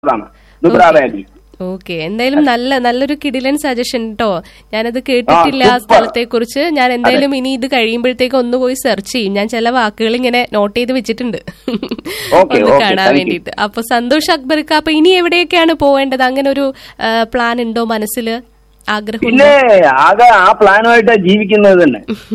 അതാണ് Nubra Valley okay എന്തായാലും നല്ല നല്ലൊരു കിടിലൻ സജഷൻ കേട്ടോ ഞാനത് കേട്ടിട്ടില്ല ആ super. സ്ഥലത്തെ കുറിച്ച് ഞാൻ എന്തായാലും ഇനി ഇത് കഴിയുമ്പോഴത്തേക്ക് ഒന്ന് പോയി സെർച്ച് ചെയ്യും ഞാൻ ചില വാക്കുകൾ ഇങ്ങനെ നോട്ട് ചെയ്ത് വെച്ചിട്ടുണ്ട് Okay, ഒന്ന് okay, കാണാൻ thank you. വേണ്ടിയിട്ട് അപ്പൊ സന്തോഷ് അക്ബർക്ക് അപ്പൊ ഇനി എവിടെയൊക്കെയാണ് പോവേണ്ടത് അങ്ങനെ ഒരു പ്ലാൻ ഉണ്ടോ മനസ്സിൽ ആഗ്രഹമുണ്ടോ പിന്നെ ആകെ ആ പ്ലാനുമായിട്ടാ ജീവിക്കുന്നത് തന്നെ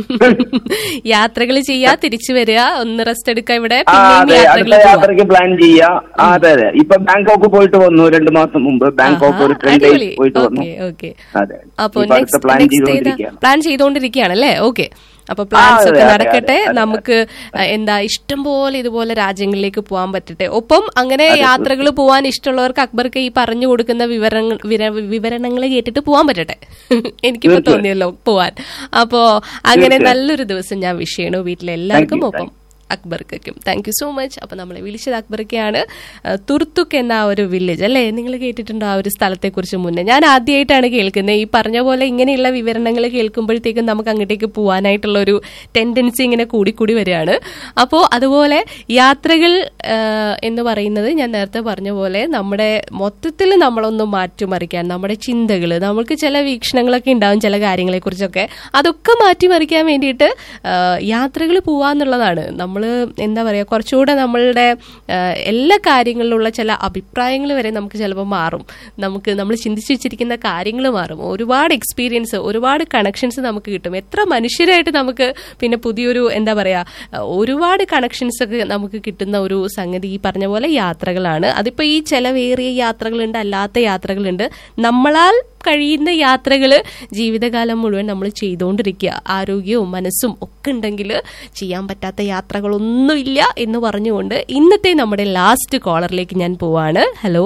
യാത്രകൾ ചെയ്യാ തിരിച്ചു വരിക ഒന്ന് റെസ്റ്റ് എടുക്കുക ഇവിടെ ആ പിന്നെയും അതെ യാത്രകൾ അടുത്ത പോവാം യാത്രക്ക് പ്ലാൻ ചെയ്യാ ആ, അതെ അതെ ഇപ്പൊ ബാങ്കോക്ക് പോയിട്ട് വന്നു രണ്ടു മാസം മുമ്പ് ബാങ്കോക്ക് ഒരു ടെൻ അടിപൊളി ഡേയ്സ് പോയിട്ട് വന്നു ഓക്കെ ഓക്കെ അതെ അപ്പൊ ഇപ്പൊ അടുത്ത നെക്സ്റ്റ് പ്ലാൻ നെക്സ്റ്റ് ഏതാ ചെയ്തുകൊണ്ടിരിക്കുകയാണ് പ്ലാൻ ചെയ്തുകൊണ്ടിരിക്കുകയാണല്ലേ ഓക്കെ അപ്പൊ പ്ലാൻസ് അതെ, ഒക്കെ അതെ, നടക്കട്ടെ അതെ, അതെ, നമുക്ക് അഹ്, എന്താ ഇഷ്ടം പോലെ ഇതുപോലെ രാജ്യങ്ങളിലേക്ക് പോകാൻ പറ്റട്ടെ ഒപ്പം അങ്ങനെ യാത്രകൾ പോകാൻ ഇഷ്ടമുള്ളവർക്ക് അക്ബർക്ക് ഈ പറഞ്ഞു കൊടുക്കുന്ന വിവരങ്ങൾ വിവരണങ്ങൾ കേട്ടിട്ട് പോകാൻ പറ്റട്ടെ എനിക്കിപ്പോ തീർച്ചയായും. തോന്നിയല്ലോ പോവാൻ അപ്പോ അങ്ങനെ തീർച്ചയായും. നല്ലൊരു ദിവസം ഞാൻ വിഷ് ചെയ്യണു വീട്ടിലെ എല്ലാവർക്കും you, ഒപ്പം അക്ബർക്കും താങ്ക് യു സോ മച്ച് അപ്പൊ നമ്മളെ വിളിച്ചത് അക്ബർക്കാണ് തുർത്തുക്ക് എന്ന ആ ഒരു വില്ലേജ് അല്ലേ നിങ്ങൾ കേട്ടിട്ടുണ്ടോ ആ ഒരു സ്ഥലത്തെ കുറിച്ച് മുന്നേ ഞാൻ ആദ്യമായിട്ടാണ് കേൾക്കുന്നത് ഈ പറഞ്ഞ പോലെ ഇങ്ങനെയുള്ള വിവരണങ്ങൾ കേൾക്കുമ്പോഴത്തേക്കും നമുക്ക് അങ്ങോട്ടേക്ക് പോകാനായിട്ടുള്ള ഒരു ടെൻഡൻസി ഇങ്ങനെ കൂടിക്കൂടി വരികയാണ് അപ്പോൾ അതുപോലെ യാത്രകൾ ആ, എന്ന് പറയുന്നത് ഞാൻ നേരത്തെ പറഞ്ഞ പോലെ നമ്മുടെ മൊത്തത്തിൽ നമ്മളൊന്ന് മാറ്റിമറിക്കാൻ നമ്മുടെ ചിന്തകൾ നമുക്ക് ചില വീക്ഷണങ്ങളൊക്കെ ഉണ്ടാവും ചില കാര്യങ്ങളെക്കുറിച്ചൊക്കെ അതൊക്കെ മാറ്റിമറിക്കാൻ വേണ്ടിയിട്ട് യാത്രകൾ പോവാന്നുള്ളതാണ് നമ്മൾ എന്താ പറയുക കുറച്ചുകൂടെ നമ്മളുടെ ആ, എല്ലാ കാര്യങ്ങളിലുള്ള ചില അഭിപ്രായങ്ങൾ വരെ നമുക്ക് ചിലപ്പോൾ മാറും നമുക്ക് നമ്മൾ ചിന്തിച്ചു വെച്ചിരിക്കുന്ന കാര്യങ്ങൾ മാറും ഒരുപാട് എക്സ്പീരിയൻസ് ഒരുപാട് കണക്ഷൻസ് നമുക്ക് കിട്ടും എത്ര മനുഷ്യരായിട്ട് നമുക്ക് പിന്നെ പുതിയൊരു എന്താ പറയുക ഒരുപാട് കണക്ഷൻസ് ഒക്കെ നമുക്ക് കിട്ടുന്ന ഒരു സംഗതി ഈ പറഞ്ഞ പോലെ യാത്രകളാണ് അതിപ്പോ ഈ ചെലവേറിയ യാത്രകളുണ്ട് അല്ലാത്ത യാത്രകളുണ്ട് നമ്മളാൽ കഴിയുന്ന യാത്രകൾ ജീവിതകാലം മുഴുവൻ നമ്മൾ ചെയ്തുകൊണ്ടിരിക്കുക ആരോഗ്യവും മനസ്സും ഒക്കെ ഉണ്ടെങ്കിൽ ചെയ്യാൻ പറ്റാത്ത യാത്രകളൊന്നുമില്ല എന്ന് പറഞ്ഞുകൊണ്ട് ഇന്നത്തെ നമ്മുടെ ലാസ്റ്റ് കോളറിലേക്ക് ഞാൻ പോവാണ് ഹലോ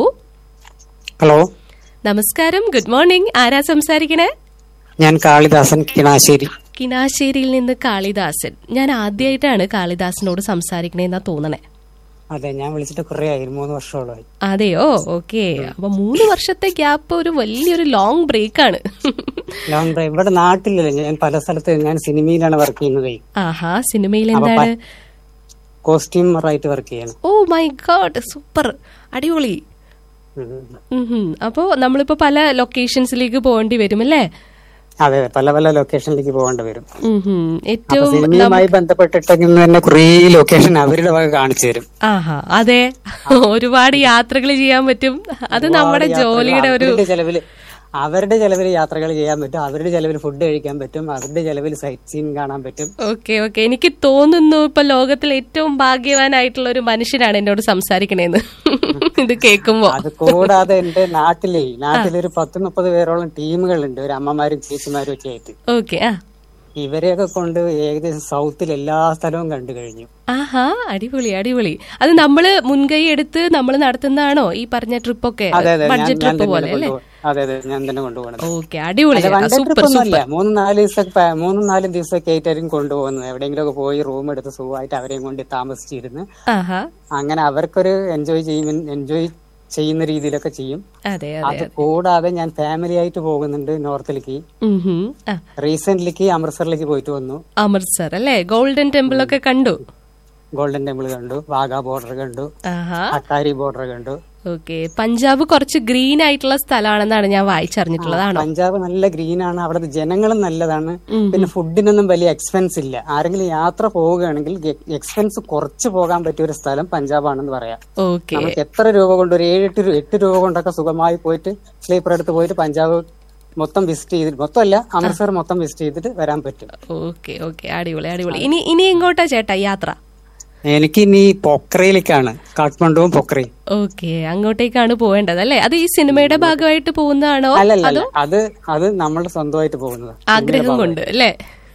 ഹലോ നമസ്കാരം ഗുഡ് മോർണിംഗ് ആരാ സംസാരിക്കണേ ഞാൻ കാളിദാസൻ കിണാശ്ശേരി കിനാശ്ശേരിയിൽ നിന്ന് കാളിദാസൻ ഞാൻ ആദ്യമായിട്ടാണ് കാളിദാസനോട് സംസാരിക്കണേന്നാ തോന്നണേ അതെ ഞാൻ വിളിച്ചിട്ട് കുറെ ആയി ഒരു മൂന്ന് വർഷത്തോളമായി അതെയോ ഓക്കെ അപ്പൊ മൂന്ന് വർഷത്തെ ഗ്യാപ്പ് ഒരു വലിയൊരു ലോങ് ബ്രേക്ക് ആണ് ലോങ് ഡ്രൈവ് ഇവിടെ നാട്ടിലല്ലേ ഞാൻ പല സ്ഥലത്ത് ഞാൻ സിനിമയിലാണ് വർക്ക് ചെയ്യുന്നത് ആഹാ സിനിമയിൽ അപ്പൊ എന്താണ് കോസ്റ്റ്യൂമറായിട്ട് വർക്ക് ചെയ്യണം ഓ മൈ ഗോഡ് സൂപ്പർ അടിപൊളി ഉം. ഉം ഹും. അപ്പോ നമ്മളിപ്പോ പല ലൊക്കേഷൻസിലേക്ക് പോകേണ്ടി വരും അല്ലേ അതെ പല പല ലൊക്കേഷനിലേക്ക് പോകേണ്ടി വരും ഉം ഹും. അപ്പൊ ഏറ്റവും സിനിമയുമായി ബന്ധപ്പെട്ടിട്ടെങ്കിൽ തന്നെ കുറേ ലൊക്കേഷൻ അവരുടെ വക കാണിച്ചു തരും ആഹാ അതെ ഒരുപാട് യാത്രകൾ ചെയ്യാൻ പറ്റും അത് നമ്മുടെ ഒരുപാട് ജോലിയുടെ ഒരു അവരുടെ ചെലവില് അവരുടെ ചെലവിൽ യാത്രകൾ ചെയ്യാൻ പറ്റും അവരുടെ ചെലവിൽ ഫുഡ് കഴിക്കാൻ പറ്റും അവരുടെ ചെലവിൽ സൈറ്റ് സീൻ കാണാൻ പറ്റും ഓക്കെ ഓക്കെ എനിക്ക് തോന്നുന്നു ഇപ്പൊ ലോകത്തിൽ ഏറ്റവും ഭാഗ്യവാനായിട്ടുള്ള ഒരു മനുഷ്യനാണ് എന്നോട് സംസാരിക്കണേന്ന് ഇത് കേൾക്കുമ്പോ അത് കൂടാതെ എന്റെ നാട്ടിലെ നാട്ടിലൊരു പത്ത് മുപ്പത് പേരോളം ടീമുകളുണ്ട് ഒരു അമ്മമാരും ചേച്ചിമാരും ഒക്കെ ആയിട്ട് ഓക്കെ ആ ഇവരെയൊക്കെ കൊണ്ട് ഏകദേശം സൗത്തിൽ എല്ലാ സ്ഥലവും കണ്ടു കഴിഞ്ഞു ആഹാ അടിപൊളി അടിപൊളി അത് നമ്മള് മുൻകൈ എടുത്ത് നമ്മൾ നടത്തുന്നതാണോ ഈ പറഞ്ഞ ട്രിപ്പൊക്കെ അതെ അതെ ഞാൻ ബഡ്ജറ്റ് ഞാൻ ട്രിപ്പ് തന്നെ പോലെ അല്ലേ കൊണ്ടുപോ- അതെ അതെ ഞാൻ തന്നെ കൊണ്ടുപോകണത് ഓക്കെ അടിപൊളി വൺ ഡേ സൂപ്പർ ട്രിപ്പ് ഒന്നുമല്ല സൂപ്പർ മൂന്ന് നാല് ദിവസമൊക്കെ മൂന്നും നാലും ദിവസമൊക്കെ ആയിട്ടായിരിക്കും കൊണ്ടുപോകുന്നത് എവിടെയെങ്കിലും ഒക്കെ പോയി റൂം എടുത്ത് സുഖമായിട്ട് അവരെയും കൊണ്ട് താമസിച്ചിരുന്ന് ആഹാ അങ്ങനെ അവർക്കൊരു എൻജോയ് ചെയ്യും എൻജോയ് ചെയ്യുന്ന രീതിയിലൊക്കെ ചെയ്യും അതെ അതെ അത് കൂടാതെ ഞാൻ ഫാമിലി ആയിട്ട് പോകുന്നുണ്ട് നോർത്തിലേക്ക് ഉം ഹും. ആ, റീസെന്റ്ലിക്ക് അമൃത്സറിലേക്ക് പോയിട്ട് വന്നു അമൃത്സർ അല്ലേ ഗോൾഡൻ ടെമ്പിൾ ഒക്കെ കണ്ടു ഗോൾഡൻ ടെമ്പിൾ കണ്ടു വാഗ ബോർഡർ കണ്ടു ആഹാ അട്ടാരി ബോർഡർ കണ്ടു ഓക്കെ പഞ്ചാബ് കുറച്ച് ഗ്രീൻ ആയിട്ടുള്ള സ്ഥലമാണെന്നാണ് ഞാൻ വായിച്ചറിഞ്ഞിട്ടുള്ളതാണോ പഞ്ചാബ് നല്ല ഗ്രീൻ ആണ് അവിടുത്തെ ജനങ്ങളും നല്ലതാണ് പിന്നെ ഫുഡിനൊന്നും വലിയ എക്സ്പെൻസ് ഇല്ല ആരെങ്കിലും യാത്ര പോവുകയാണെങ്കിൽ എക്സ്പെൻസ് കുറച്ച് പോകാൻ പറ്റിയ ഒരു സ്ഥലം പഞ്ചാബാണെന്ന് പറയാം ഓക്കെ നമുക്ക് എത്ര രൂപ കൊണ്ട് ഒരു ഏഴ് എട്ട് രൂ- എട്ട് രൂപ കൊണ്ടൊക്കെ സുഖമായി പോയിട്ട് സ്ലീപ്പർ എടുത്ത് പോയിട്ട് പഞ്ചാബ് മൊത്തം വിസിറ്റ് ചെയ്തിട്ട് മൊത്തമല്ല അമൃത്സർ മൊത്തം വിസിറ്റ് ചെയ്തിട്ട് വരാൻ പറ്റും ഓക്കെ ഓക്കെ അടിപൊളി അടിപൊളി ഇനി ഇനി എങ്ങോട്ടാ ചേട്ടാ യാത്ര എനിക്ക് ഇനി പൊക്രയിലേക്കാണ് കാഠ്മണ്ഡുവും പൊക്രയും ഓക്കെ അങ്ങോട്ടേക്കാണ് പോവേണ്ടത് അല്ലേ അത് ഈ സിനിമയുടെ ഭാഗമായിട്ട് പോകുന്നതാണോ അല്ലല്ല അല്ല. അത് അത് നമ്മളുടെ സ്വന്തമായിട്ട് പോകുന്നത് ആഗ്രഹം കൊണ്ട് അല്ലേ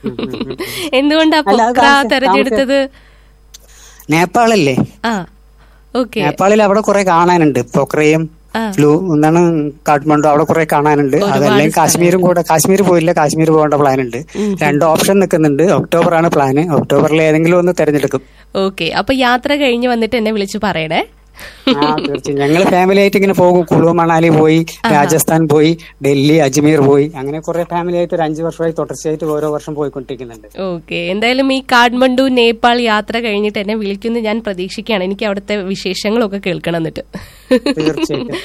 എന്തുകൊണ്ടാ അല്ല, അത് പൊക്ര താമസ- തെരഞ്ഞെടുത്തത് നേപ്പാളല്ലേ ആ ഓക്കെ നേപ്പാളിൽ അവിടെ കുറെ കാണാനുണ്ട് പൊക്രയും ആ. ലു എന്താണ് കാഠ്മണ്ഡു അവിടെ കുറെ കാണാനുണ്ട് അതല്ലെങ്കിൽ കാശ്മീരും കൂടെ കാശ്മീർ പോയില്ല കാശ്മീർ പോകേണ്ട പ്ലാൻ ഉണ്ട് രണ്ട് ഓപ്ഷൻ നിൽക്കുന്നുണ്ട് ഒക്ടോബർ ആണ് പ്ലാന് ഒക്ടോബറിൽ ഏതെങ്കിലും ഒന്ന് തെരഞ്ഞെടുക്കും ഓക്കെ അപ്പൊ യാത്ര കഴിഞ്ഞ് വന്നിട്ട് എന്നെ വിളിച്ച് പറയണേ ആ തീർച്ചയായും ഞങ്ങൾ ഫാമിലി ആയിട്ട് ഇങ്ങനെ പോകും കുളു മണാലി പോയി രാജസ്ഥാൻ പോയി ഡൽഹി അജ്മീർ പോയി അങ്ങനെ കുറെ ഫാമിലി ആയിട്ട് ഒരു അഞ്ചു വർഷമായി തുടർച്ചയായിട്ട് ഓരോ വർഷം പോയിക്കൊണ്ടിരിക്കുന്നുണ്ട് ഓക്കെ എന്തായാലും ഈ കാഠ്മണ്ഡു നേപ്പാൾ യാത്ര കഴിഞ്ഞിട്ട് എന്നെ വിളിക്കുന്നു ഞാൻ പ്രതീക്ഷിക്കുകയാണ് എനിക്ക് അവിടുത്തെ വിശേഷങ്ങളൊക്കെ കേൾക്കണം എന്നിട്ട് തീർച്ചയായിട്ടും